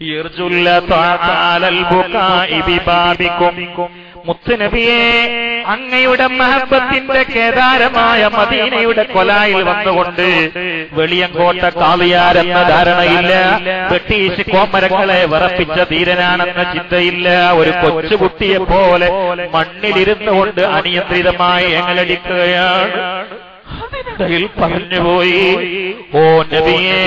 യർജുല്ല തആലൽ ബുകാഇ ബിബാബിക്കും മുത്തുനബിയെ അങ്ങയുടെ മഹബത്തിന്റെ കേദാരമായ മദീനയുടെ കൊലായിൽ വന്നുകൊണ്ട് വെളിയങ്കോട്ട കാളിയാരെന്ന ധാരണയില്ല ബ്രിട്ടീഷ് കോമരങ്ങളെ വിറപ്പിച്ച ധീരനാണെന്ന ചിന്തയില്ല ഒരു കൊച്ചുകുട്ടിയെ പോലെ മണ്ണിലിരുന്നു കൊണ്ട് അനിയന്ത്രിതമായി എങ്ങലടിക്കുകയാണ് അതിനിടയിൽ പറഞ്ഞുപോയി ഓ നബിയേ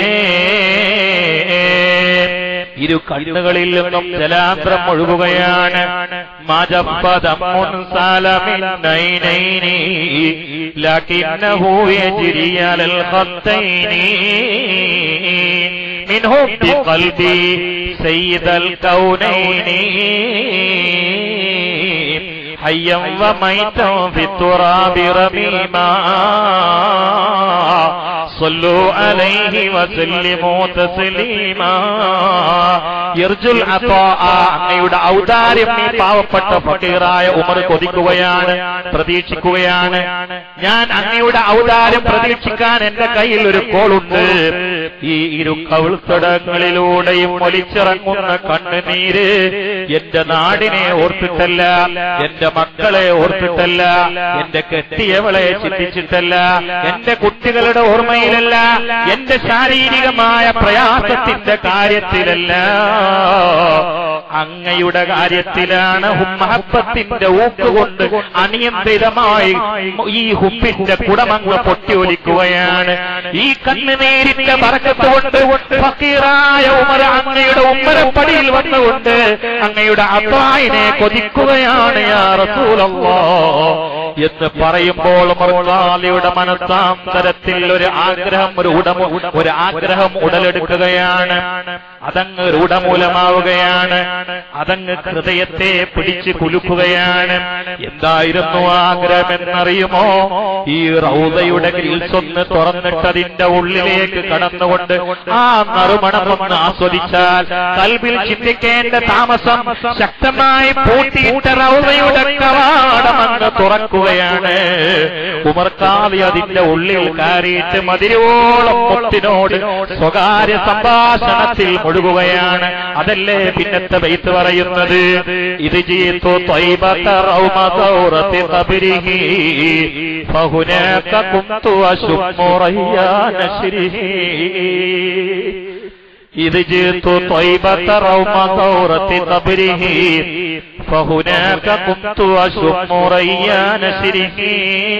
ഇരു കണ്ണുകളിൽ നിന്നും ജലാന്തരം ഒഴുകുകയാണ് മജപ്പദമ്മുൻ സലമിന്നൈനൈനി ലകിന്നഹു യജ്രി അലൽ ഖത്തൈനി من حب قلبي سيد الكونين حيا وميتا في التراب رميما صلوا عليه وسلموا تسليما യർജുൽ അത്താഅ അങ്ങയുടെ ഔദാര്യം ഈ പാവപ്പെട്ട ഫക്കീറായ ഉമർ കൊതിക്കുകയാണ് പ്രതീക്ഷിക്കുകയാണ് ഞാൻ അങ്ങയുടെ ഔദാര്യം പ്രതീക്ഷിക്കാൻ എന്റെ കയ്യിൽ ഒരു കോളുണ്ട് ഈ ഇരു കവിൾത്തടങ്ങളിലൂടെയും ഒലിച്ചിറങ്ങുന്ന കണ്ണുനീര് എന്റെ നാടിനെ ഓർത്തിട്ടല്ല എന്റെ മക്കളെ ഓർത്തിട്ടല്ല എന്റെ കെട്ടിയവളെ ചിന്തിച്ചിട്ടല്ല എന്റെ കുട്ടികളുടെ ഓർമ്മയിലല്ല എന്റെ ശാരീരികമായ പ്രയാസത്തിന്റെ കാര്യത്തിലല്ല അങ്ങയുടെ കാര്യത്തിലാണ് മഹബത്തിന്റെ ഊക്കുകൊണ്ട് അനിയന്ത്രിതമായി ഈ ഹുബിന്റെ കുടമങ്ങ് പൊട്ടിയൊലിക്കുകയാണ് ഈ കണ്ണുനീരിന്റെ പറക്കത്തുകൊണ്ട് ഫക്കീറായ ഉമർ അങ്ങയുടെ ഉമ്മരപ്പടിയിൽ വന്നുകൊണ്ട് അങ്ങയുടെ അപ്പായിനെ കൊതിക്കുകയാണ് യാ റസൂലല്ലാ എന്ന് പറയുമ്പോൾ മറുകാലിയുടെ മനസ്സാന്തരത്തിൽ ഒരു ആഗ്രഹം ഒരു ഉടമ ഒരു ആഗ്രഹം ഉടലെടുക്കുകയാണ് അതങ്ങ് രൂഢമൂലമാവുകയാണ് അതങ്ങ് ഹൃദയത്തെ പിടിച്ചു കുലുക്കുകയാണ് എന്തായിരുന്നു ആഗ്രഹം എന്നറിയുമോ ഈ റൗദയുടെ ഗ്രിൽസ് ഒന്ന് തുറന്നിട്ടതിന്റെ ഉള്ളിലേക്ക് കടന്നുകൊണ്ട് ആ നറുമണം ഒന്ന് ആസ്വദിച്ചാൽ കൽബിൽ ചിന്തിക്കേണ്ട താമസം ശക്തമായി പൂട്ടിയിട്ട റൗദയുടെ കവാടം അങ്ങ് തുറക്കുകയാണ് ഉമർക്കാലി അതിന്റെ ഉള്ളിൽ കയറിയിട്ട് മതിരോളം മുത്തിനോട് സ്വകാര്യ സംഭാഷണത്തിൽ മുഴുകുകയാണ് അതല്ലേ പിന്നത്തെ ബൈത്ത് പറയുന്നത് ഇത് ജീത്തു ത്വയ്ബത റൗമദൗറത്തി ഖബരിഹി ഫഹുനാക കുന്തു അശുമ്മു റയ്യാന ശരിഹി ഇത് ജീത്തു ത്വയ്ബത റൗമദൗറത്തി ഖബരിഹി فهناك كنت أشم ريان شرهي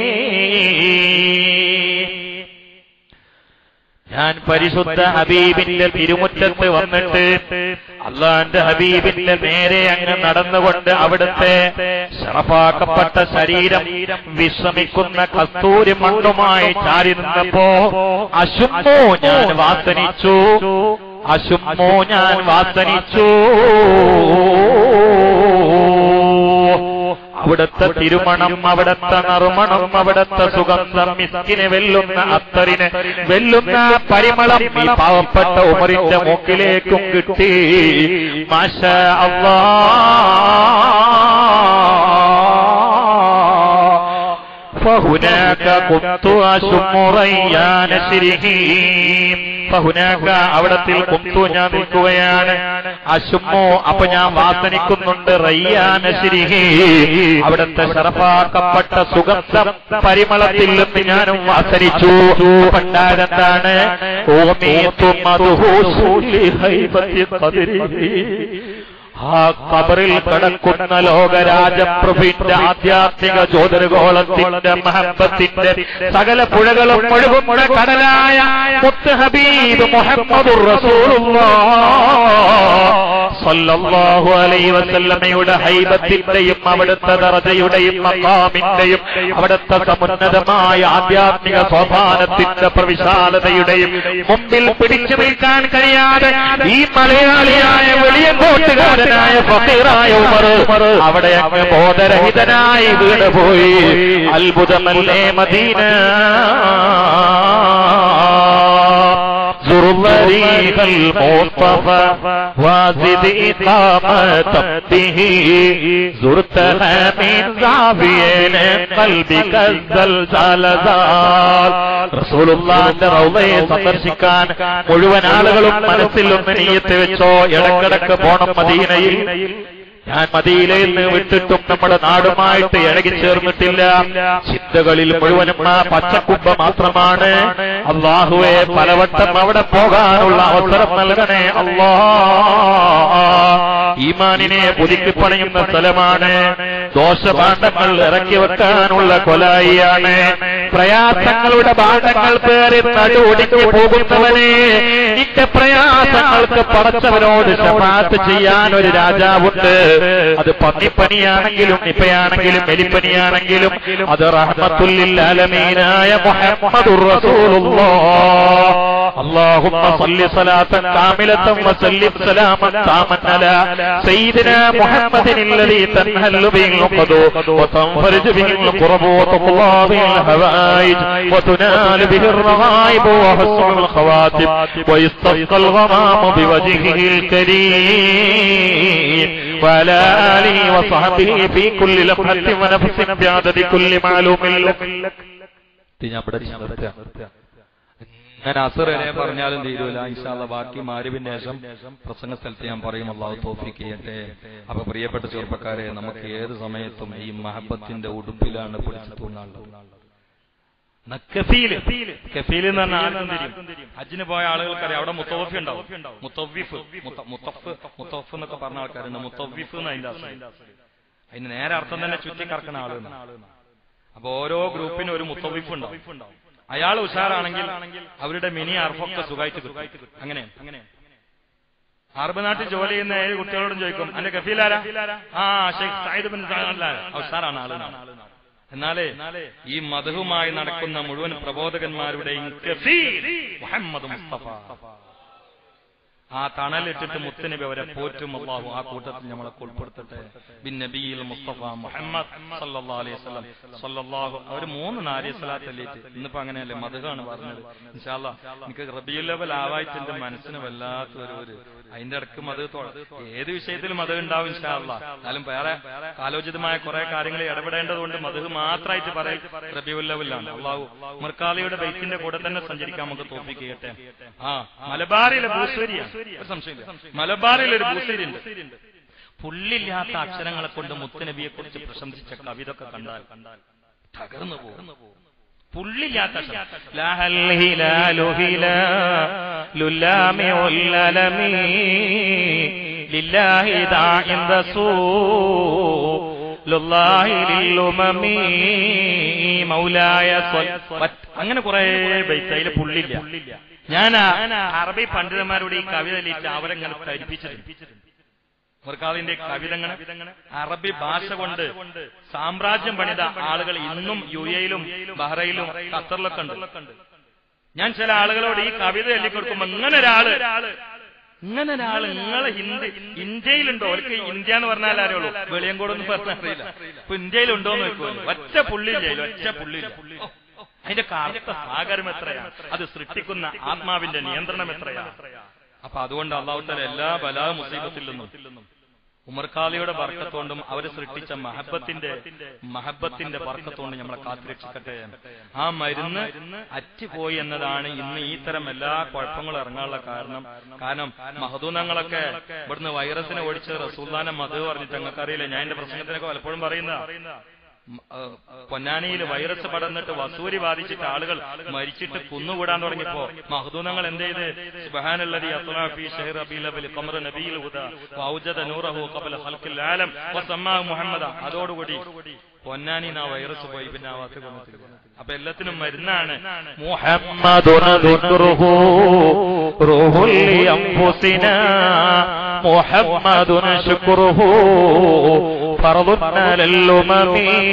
ഞാൻ പരിശുദ്ധ ഹബീബിന്റെ തിരുമുറ്റത്ത് വന്നിട്ട് അള്ളാന്റെ ഹബീബിന്റെ നേരെ അങ്ങ് നടന്നുകൊണ്ട് അവിടുത്തെ ശറഫാക്കപ്പെട്ട ശരീരം വിശ്രമിക്കുന്ന കസ്തൂരി മണ്ണുമായി ചാരി നിന്നപ്പോ അശുമ്മോ ഞാൻ വാസനിച്ചു അശുമ്മോ ഞാൻ വാസനിച്ചു അവിടുത്തെ തിരുമണം അവിടുത്തെ നറുമണം അവിടുത്തെ സുഗന്ധം മിസ്കിനെ വെല്ലുന്ന അത്തറിന് വെല്ലുന്ന പരിമളം ഈ പാവപ്പെട്ട ഉമറിന്റെ മൂക്കിലേക്കും കിട്ടി മാഷ അള്ളാ فهناك كنت أشم ريان شرهيم ഫഹുനാക അവിടത്തിൽ കുന്തു ഞാൻ നിൽക്കുകയാണ് അശുമോ അപ്പൊ ഞാൻ വാസനിക്കുന്നുണ്ട് റയ്യാന ശരിഹി അവിടുത്തെ ശറഫാക്കപ്പെട്ട സുഗന്ധം പരിമളത്തിൽ നിന്ന് ഞാനും വാസനിച്ചു പണ്ടാരെന്താണ് ഓമേത്തു മധുഹൂസൂലി ഹൈബത്തി ഖദരിഹി ആ കബറിൽ കിടക്കുന്ന ലോകരാജപ്രഭുവിന്റെ ആധ്യാത്മിക ജ്യോതിർഗോളത്തിന്റെ മഹബത്തിന്റെ സകല പുഴകളും ഒഴുകുന്ന കടലായ മുത്ത് ഹബീബ് മുഹമ്മദുർ സല്ലല്ലാഹു അലൈഹി വസല്ലമയുടെ ഹൈബത്തിന്റെയും അവിടുത്തെ ദറജയുടെയും മഖാമിന്റെയും അവിടുത്തെ സമുന്നതമായ ആധ്യാത്മിക സ്വഭാവത്തിന്റെ പ്രവിശാലതയുടെയും മുമ്പിൽ പിടിച്ചു നിൽക്കാൻ കഴിയാതെ ഈ മലയാളിയായ വലിയ കോട്ടുകാരനായ ഫക്കീറായ ഉമർ അവിടെ അങ്ങ് ബോധരഹിതനായി വീണുപോയി അത്ഭുതമല്ലേ മദീന زر الله طريق المصطفى وزد إقامة به زرتها من زاوية قلبك الزلزال റസൂലുള്ളാന്റെ റൗളയെ സന്ദർശിക്കാൻ മുഴുവൻ ആളുകളും മനസ്സിൽ ഒന്ന് നീയത്ത് വെച്ചോ ഇടക്കിടക്ക് പോണം മദീനയിൽ ഞാൻ മദീനയിൽ നിന്ന് വിട്ടിട്ടും നമ്മുടെ നാടുമായിട്ട് ഇഴകി ചേർന്നിട്ടില്ല ചിന്തകളിൽ മുഴുവനും ആ പച്ചക്കുമ്പ മാത്രമാണ് അള്ളാഹുവെ പലവട്ടം അവിടെ പോകാനുള്ള അവസരം നൽകണേ അള്ളാ ഈമാനിനെ പുതുക്കി പണിയുന്ന സ്ഥലമാണ് ദോഷഭാണ്ഡങ്ങൾ ഇറക്കി വെക്കാനുള്ള കൊലായിയാണ് പ്രയാസങ്ങളുടെ ഭാണ്ഡങ്ങൾ പേറി നടുഒടിക്ക് പോകുന്നവനെ നിന്റെ പ്രയാസങ്ങൾക്ക് പടച്ചവനോട് ശപാത്ത് ചെയ്യാൻ ഒരു രാജാവുണ്ട് അത് പന്നിപ്പനിയാണെങ്കിലും നിപ്പയാണെങ്കിലും എലിപ്പനിയാണെങ്കിലും അത് റഹ്മത്തുല്ലിൽ അലമീനായ മുഹമ്മദുർ റസൂലുള്ളാഹ് اللهم صل صلاة كاملة وسلم سلاما تاما على سيدنا محمد الذي تنهل به العقد وتنفرج به القرب وتقضى به الهوائج وتنال به الرغائب وحسن الخواتم ويستسقى الغمام بوجهه الكريم وعلى آله وصحبه في كل لمحة ونفس بعدد كل معلوم لك ഞാൻ ഇവിടെ നിർത്താം ഞാൻ അസർ വരെ പറഞ്ഞാലും തീരൂല ഇൻഷാല്ല ബാക്കി മാരിവിന് ശേഷം പ്രസംഗ സ്ഥലത്ത് ഞാൻ പറയും അള്ളാഹു തോഫിക്ക് ചെയ്യട്ടെ അപ്പൊ പ്രിയപ്പെട്ട ചെറുപ്പക്കാരെ നമുക്ക് ഏത് സമയത്തും ഈ മഹബത്തിന്റെ ഉടുപ്പിലാണ് പിടിച്ചു തൂങ്ങാനുള്ളത് കഫീല് കഫീല് എന്ന് പറഞ്ഞാൽ ആർക്കും തിരിയും ഹജ്ജിന് പോയ ആളുകൾക്കറിയാം അവിടെ മുത്തവഫി ഉണ്ടാവും മുത്തവ്വിഫ് മുത്ത- മുത്തഫ് മുത്തഫ് എന്നൊക്കെ പറഞ്ഞ ആൾക്കാരുണ്ട് മുത്തവ്വിഫ് എന്ന് അതിന്റെ അർത്ഥം അതിന് നേരെ അർത്ഥം തന്നെ ചുറ്റി കറക്കുന്ന ആളുകൾ അപ്പൊ ഓരോ ഗ്രൂപ്പിനും ഒരു മുത്തവ്വിഫ് ഉണ്ടാവും അയാൾ ഉഷാറാണെങ്കിൽ അവരുടെ മിനി അർഫൊക്കെ സുഖമായിട്ട് കിട്ടും അങ്ങനെ അങ്ങനെ അറബ് നാട്ടിൽ ജോലി ചെയ്യുന്ന ഏഴ് കുട്ടികളോടും ചോദിക്കും എന്റെ കഫീലാരാ ആ ഷെയ്ഖ് സായിദ് ബിൻ സാദ് ഉഷാറാണ് ആളാണ് എന്നാലേ ഈ മധുവുമായി നടക്കുന്ന മുഴുവൻ പ്രബോധകന്മാരുടെയും കഫീൽ മുഹമ്മദ് മുസ്തഫ ആ തണലിട്ടിട്ട് മുത്തനബി അവരെ പോറ്റും അള്ളാഹു ആ കൂട്ടത്തിൽ നമ്മളെ ഉൾപ്പെടുത്തട്ടെ ബിൻ നബിയിൽ മുസ്തഫ മുഹമ്മദ് സല്ലല്ലാഹു അലൈഹി വസല്ലം സല്ലല്ലാഹു അവർ മൂന്ന് നാരിയ സ്വലാത്ത് അല്ലേറ്റ് ഇന്നിപ്പോ അങ്ങനെയല്ലേ മധുഹാണ് പറഞ്ഞത് ഇൻഷാല്ലാ എനിക്ക് റബിയുൽ ലെവൽ ആവായിട്ട് എന്റെ മനസ്സിന് വല്ലാത്ത ഒരു ഒരു അതിന്റെ ഇടക്ക് മത് ഏത് വിഷയത്തിലും മത് ഉണ്ടാവും ഇൻഷാല്ലാ എന്നാലും വേറെ കാലോചിതമായ കുറെ കാര്യങ്ങൾ ഇടപെടേണ്ടതുകൊണ്ട് മധു മാത്രമായിട്ട് പറയൽ റബിയുൽ ലെവലാണ് അള്ളാഹു മുർക്കാലിയുടെ ബൈക്കിന്റെ കൂടെ തന്നെ സഞ്ചരിക്കാൻ നമുക്ക് തോപ്പിക്കട്ടെ ആ മലബാറിലെ ഭൂശ്വരിയാണ് ഒരു സംശയമില്ല മലബാറിൽ ഒരു ഭൂശ്വരി ഉണ്ട് പുല്ലില്ലാത്ത അക്ഷരങ്ങളെ കൊണ്ട് മുത്തനബിയെ കുറിച്ച് പ്രശംസിച്ച കവിത ഒക്കെ കണ്ടാൽ തകർന്നു പോകും പുല്ലില്ലാത്ത അക്ഷരം. ലാഹൽ ഹിലാലു ഹിലാലു ലാമിഉൽ അലമീ ലില്ലാഹി ദാഇൻ റസൂലുള്ളാഹി ലില്ലുമമീ മൗലായ സ്വൽ- അങ്ങനെ കുറെ ബൈത്ത് അതിൽ പുള്ളില്ല ഞാൻ ആ അറബി പണ്ഡിതന്മാരോട് ഈ കവിത ലീറ്റ് അവരെങ്ങനെ ധരിപ്പിച്ചിട്ടുണ്ട് മുർക്കാദിന്റെ കവിതങ്ങനെ അറബി ഭാഷ കൊണ്ട് സാമ്രാജ്യം പണിത ആളുകൾ ഇന്നും യു എയിലും ബഹ്റയിലും ഖത്തറിലൊക്കെ ഉണ്ട് ഞാൻ ചില ആളുകളോട് ഈ കവിത എഴുതി കൊടുക്കുമ്പോ ഇങ്ങനെ ഒരാള് ഇങ്ങനെ ഒരാള് നിങ്ങളെ ഹിന്ദി ഇന്ത്യയിലുണ്ടോ അവർക്ക് ഇന്ത്യ എന്ന് പറഞ്ഞാൽ അറിയുള്ളൂ വെളിയങ്കോടൊന്നും പറഞ്ഞാൽ അറിയില്ല ഇപ്പൊ ഇന്ത്യയിലുണ്ടോ എന്ന് വെക്കുമല്ലോ ഒറ്റ പുള്ളിയില്ല ഒറ്റ പുള്ളിയില്ല ഓ, അതിന്റെ കാർത്ത സാഗരം എത്രയാണ് അത് സൃഷ്ടിക്കുന്ന ആത്മാവിന്റെ നിയന്ത്രണം എത്രയാണ് അപ്പൊ അതുകൊണ്ട് അള്ളാഹുത്തല എല്ലാ ബലാ മുസീബത്തിൽ നിന്നും ഉമർഖാലിയുടെ ബർക്കത്തോണ്ടും അവർ സൃഷ്ടിച്ച മഹബത്തിന്റെ മഹബത്തിന്റെ ബർക്കത്തോണ്ടും നമ്മളെ കാത്തുരക്ഷിക്കട്ടെ ആ മരുന്ന് അറ്റുപോയി എന്നതാണ് ഇന്ന് ഈ തരം എല്ലാ കുഴപ്പങ്ങളും ഇറങ്ങാനുള്ള കാരണം കാരണം മഹദൂനങ്ങളൊക്കെ ഇവിടുന്ന് വൈറസിനെ ഓടിച്ച് റസൂല്ലാനെ മധു പറഞ്ഞിട്ട് ഞങ്ങൾക്കറിയില്ല ഞാൻ എന്റെ പ്രസംഗത്തിനൊക്കെ പലപ്പോഴും പറയുന്ന പൊന്നാനിയിൽ വൈറസ് പടർന്നിട്ട് വസൂരി ബാധിച്ചിട്ട് ആളുകൾ മരിച്ചിട്ട് കുന്നുകൂടാൻ തുടങ്ങിയപ്പോ മഹദൂനങ്ങൾ എന്ത് ചെയ്ത് സുബ്ഹാനല്ലദീ അത്ലാ ഫീ ശഹ്റി റബീഉൽ അവ്വൽ ഖമറ നബിയിൽ ഹുദാ വൗജദ നൂറഹു ഖബല ഖൽഖിൽ ആലം വസമ്മാ മുഹമ്മദ അതോടുകൂടി പൊന്നാനി ആ വൈറസ് പോയി പിന്നെ ആ വാക്ക് കൊണ്ടിട്ടില്ല അപ്പൊ എല്ലാത്തിനും മരുന്നാണ് محمد ذكره روح لأنفسنا محمد شكره فرض على الأمم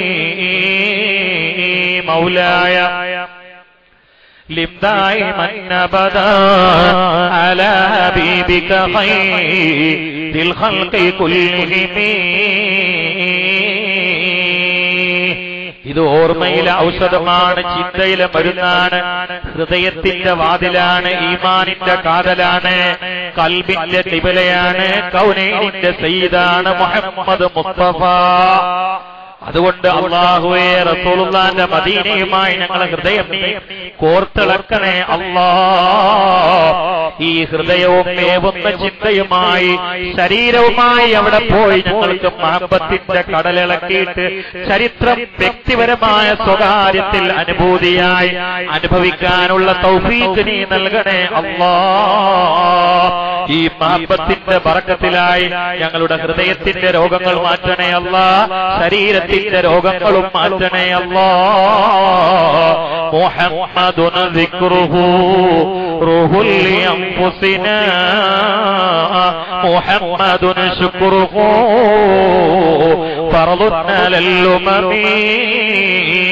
مولاي لم دائما أبدا على حبيبك خير الخلق كلهم ഇത് ഓർമ്മയിലെ ഔഷധമാണ് ചിന്തയിലെ മരുന്നാണ് ഹൃദയത്തിന്റെ വാതിലാണ് ഈമാനിന്റെ കാതലാണ് കൽബിന്റെ കിബിലയാണ് കൗനൈനിന്റെ സയ്യിദാണ് മുഹമ്മദ് മുസ്തഫ അതുകൊണ്ട് അള്ളാഹുവേ റസൂലുള്ളാന്റെ മദീനയുമായി ഞങ്ങളെ ഹൃദയം നീ കോർത്തിളക്കണേ അല്ലാ ഈ ഹൃദയവും മേവുന്ന ചിന്തയുമായി ശരീരവുമായി അവിടെ പോയി ഞങ്ങൾക്ക് മഹബത്തിന്റെ കടലിളക്കിയിട്ട് ചരിത്രം വ്യക്തിപരമായ സ്വകാര്യത്തിൽ അനുഭൂതിയായി അനുഭവിക്കാനുള്ള തൗഫീഖ് നീ നൽകണേ അല്ലാ ഈ മഹബത്തിന്റെ ബറക്കത്തിലായി ഞങ്ങളുടെ ഹൃദയത്തിന്റെ രോഗങ്ങൾ മാറ്റണേ അല്ല ശരീരത്തിന്റെ രോഗങ്ങളും മാറ്റണേ അല്ല മുഹമ്മദുന ദിക്റുഹു റൂഹുൽ ലിഅൻഫുസിനാ മുഹമ്മദുന ശുക്റുഹു ഫർളുൻ അലൽ ഉമമീ